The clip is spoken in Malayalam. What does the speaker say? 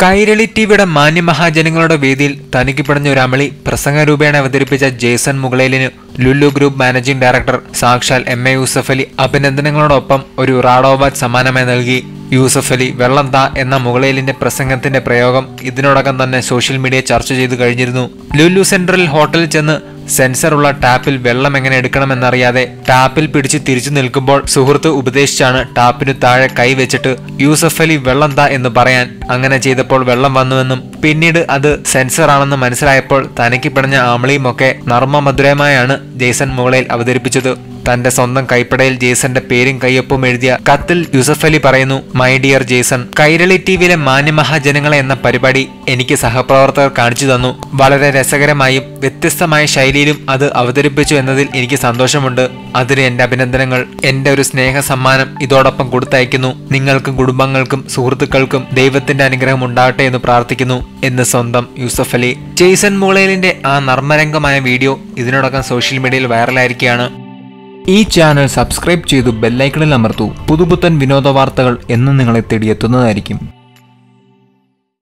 കൈരളി ടിവിയുടെ മാന്യമഹാജനങ്ങളുടെ വേദിയിൽ തനിക്ക് പിടഞ്ഞ ഒരു അമളി പ്രസംഗരൂപേണ അവതരിപ്പിച്ച ജേസൺ മുകളേലിന് ലുലു ഗ്രൂപ്പ് മാനേജിംഗ് ഡയറക്ടർ സാക്ഷാൽ എം എ യൂസഫ് അലി അഭിനന്ദനങ്ങളോടൊപ്പം ഒരു റാഡോബാറ്റ് സമ്മാനമായി നൽകി യൂസഫ് അലി വെള്ളം താ എന്ന മുകളേലിന്റെ പ്രസംഗത്തിന്റെ പ്രയോഗം ഇതിനോടകം തന്നെ സോഷ്യൽ മീഡിയ ചർച്ച ചെയ്തു കഴിഞ്ഞിരുന്നു ലുലു സെൻട്രൽ ഹോട്ടലിൽ ചെന്ന് സെൻസറുള്ള ടാപ്പിൽ വെള്ളം എങ്ങനെ എടുക്കണമെന്നറിയാതെ ടാപ്പിൽ പിടിച്ച് തിരിച്ചു നിൽക്കുമ്പോൾ സുഹൃത്ത് ഉപദേശിച്ചാണ് ടാപ്പിനു താഴെ കൈവച്ചിട്ട് യൂസഫ് അലി വെള്ളം താ എന്ന് പറയാൻ അങ്ങനെ ചെയ്തപ്പോൾ വെള്ളം വന്നുവെന്നും പിന്നീട് അത് സെൻസർ ആണെന്ന് മനസ്സിലായപ്പോൾ തനിക്ക് പിടഞ്ഞ ആമളിയുമൊക്കെ നർമ്മമധുരമായാണ് ജെയ്സൺ മുകളിൽ അവതരിപ്പിച്ചത് തന്റെ സ്വന്തം കൈപ്പടയിൽ ജേസന്റെ പേരും കയ്യൊപ്പും എഴുതിയ കത്തിൽ യൂസഫ് അലി പറയുന്നു മൈ ഡിയർ ജേസൺ കൈരളി ടിവിയിലെ മാന്യമഹാജനങ്ങളെ എന്ന പരിപാടി എനിക്ക് സഹപ്രവർത്തകർ കാണിച്ചു തന്നു വളരെ രസകരമായും വ്യത്യസ്തമായ ശൈലിയിലും അത് അവതരിപ്പിച്ചു എന്നതിൽ എനിക്ക് സന്തോഷമുണ്ട് അതിന് എന്റെ അഭിനന്ദനങ്ങൾ എന്റെ ഒരു സ്നേഹ സമ്മാനം ഇതോടൊപ്പം കൊടുത്തയക്കുന്നു നിങ്ങൾക്കും കുടുംബങ്ങൾക്കും സുഹൃത്തുക്കൾക്കും ദൈവത്തിന്റെ അനുഗ്രഹം ഉണ്ടാവട്ടെ എന്ന് പ്രാർത്ഥിക്കുന്നു എന്ന് സ്വന്തം യൂസഫ് അലി ജെയ്സൺ മൂളയിലിന്റെ ആ നർമ്മരംഗമായ വീഡിയോ ഇതിനോടകം സോഷ്യൽ മീഡിയയിൽ വൈറലായിരിക്കുകയാണ് ഈ ചാനൽ സബ്സ്ക്രൈബ് ചെയ്തു ബെല്ലൈക്കണിൽ അമർത്തൂ പുതുപുത്തൻ വിനോദ വാർത്തകൾ എന്നും നിങ്ങളെ തേടിയെത്തുന്നതായിരിക്കും